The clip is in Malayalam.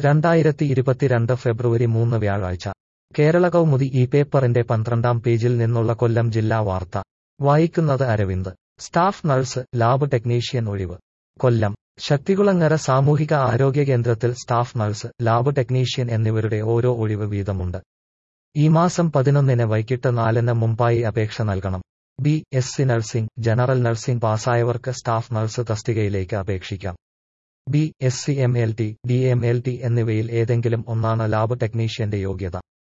രണ്ടായിരത്തി ഇരുപത്തിരണ്ട് ഫെബ്രുവരി മൂന്ന് വ്യാഴാഴ്ച കേരള കൗമുദി ഈ പേപ്പറിന്റെ പന്ത്രണ്ടാം പേജിൽ നിന്നുള്ള കൊല്ലം ജില്ലാ വാർത്ത വായിക്കുന്നത് Aravind staff nurse lab technician ഒഴിവ് കൊല്ലം ശക്തികുളങ്ങര സാമൂഹിക ആരോഗ്യ കേന്ദ്രത്തിൽ സ്റ്റാഫ് നഴ്സ് ലാബ് ടെക്നീഷ്യൻ എന്നിവരുടെ ഓരോ ഒഴിവ് വീതമുണ്ട് ഈ മാസം പതിനൊന്നിന് വൈകിട്ട് നാലിന് മുമ്പായി അപേക്ഷ നൽകണം B S C nursing general nursing പാസ്സായവർക്ക് സ്റ്റാഫ് നഴ്സ് തസ്തികയിലേക്ക് അപേക്ഷിക്കാം B S C M L T D M L T എന്നിവയിൽ ഏതെങ്കിലും ഒന്നാണ് ലാബ് ടെക്നീഷ്യന്റെ യോഗ്യത